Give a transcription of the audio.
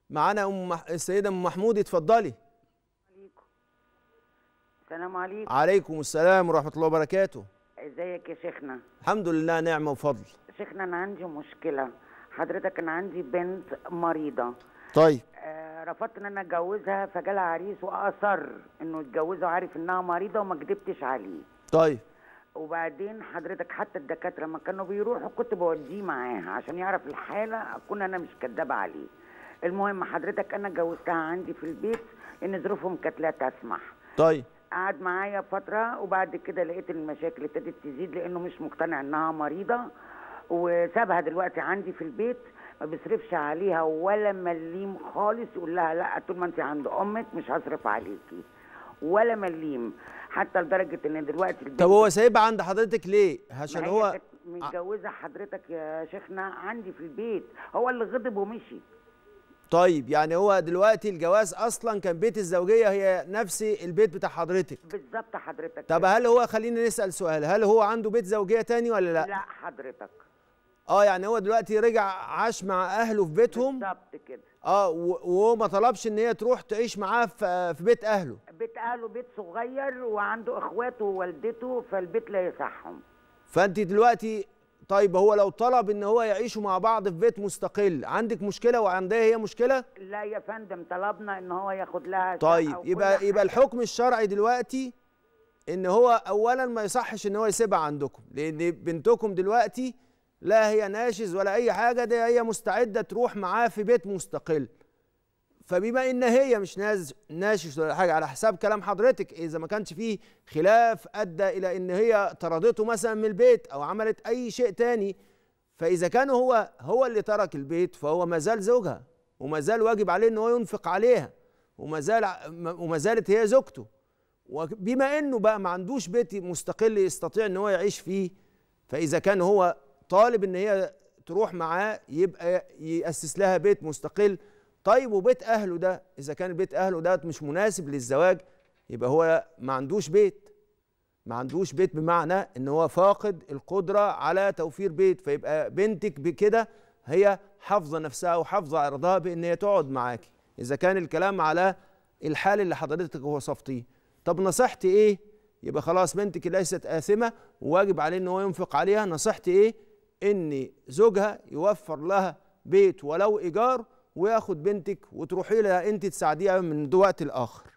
معانا ام مح... السيده ام محمود اتفضلي عليكم السلام عليكم عليكم السلام ورحمه الله وبركاته ازيك يا شيخنا الحمد لله نعمه وفضل شيخنا انا عندي مشكله حضرتك انا عندي بنت مريضه طيب آه رفضت ان انا اتجوزها فجالها عريس واصر انه يتجوزها وعارف انها مريضه وما كدبتش عليه طيب وبعدين حضرتك حتى الدكاتره لما كانوا بيروحوا كنت بوديه معاها عشان يعرف الحاله اكون انا مش كدابه عليه المهم حضرتك انا اتجوزتها عندي في البيت ان ظروفهم كانت لا تسمح طيب قعد معايا فترة وبعد كده لقيت المشاكل ابتدت تزيد لأنه مش مقتنع إنها مريضة وسابها دلوقتي عندي في البيت ما بيصرفش عليها ولا مليم خالص يقول لها لا طول ما انت عند امك مش هصرف عليكي ولا مليم حتى لدرجه ان دلوقتي البيت طب هو سايبها عند حضرتك ليه عشان ما هي هو كانت متجوزه حضرتك يا شيخنا عندي في البيت هو اللي غضب ومشي طيب يعني هو دلوقتي الجواز اصلا كان بيت الزوجيه هي نفس البيت بتاع حضرتك بالظبط حضرتك طب كده. هل هو خلينا نسال سؤال هل هو عنده بيت زوجيه تاني ولا لا لا حضرتك اه يعني هو دلوقتي رجع عاش مع اهله في بيتهم بالظبط كده اه و- وهو ما طلبش ان هي تروح تعيش معاه في في بيت اهله بيت اهله بيت صغير وعنده اخواته ووالدته فالبيت لا يصحهم فانت دلوقتي طيب هو لو طلب ان هو يعيشوا مع بعض في بيت مستقل عندك مشكله وعندها هي مشكله لا يا فندم طلبنا ان هو ياخد لها شقة طيب وكل يبقى حاجة. يبقى الحكم الشرعي دلوقتي ان هو اولا ما يصحش ان هو يسيبها عندكم لان بنتكم دلوقتي لا هي ناشز ولا اي حاجه ده هي مستعده تروح معاه في بيت مستقل فبما ان هي مش ناز ناشز ولا حاجه على حساب كلام حضرتك اذا ما كانش فيه خلاف ادى الى ان هي طردته مثلا من البيت او عملت اي شيء تاني فاذا كان هو هو اللي ترك البيت فهو ما زال زوجها وما زال واجب عليه ان هو ينفق عليها وما زال وما زالت هي زوجته وبما انه بقى ما عندوش بيت مستقل يستطيع ان هو يعيش فيه فاذا كان هو طالب ان هي تروح معاه يبقى ياسس لها بيت مستقل طيب وبيت اهله ده اذا كان بيت اهله ده مش مناسب للزواج يبقى هو ما عندوش بيت ما عندوش بيت بمعنى ان هو فاقد القدره على توفير بيت فيبقى بنتك بكده هي حافظه نفسها وحافظه عرضها بان هي تقعد معاكي اذا كان الكلام على الحال اللي حضرتك وصفتيه طب نصيحتي ايه يبقى خلاص بنتك ليست آثمة وواجب عليه ان هو ينفق عليها نصيحتي ايه ان زوجها يوفر لها بيت ولو ايجار وياخد بنتك وتروحي لها انت تساعديها من وقت لاخر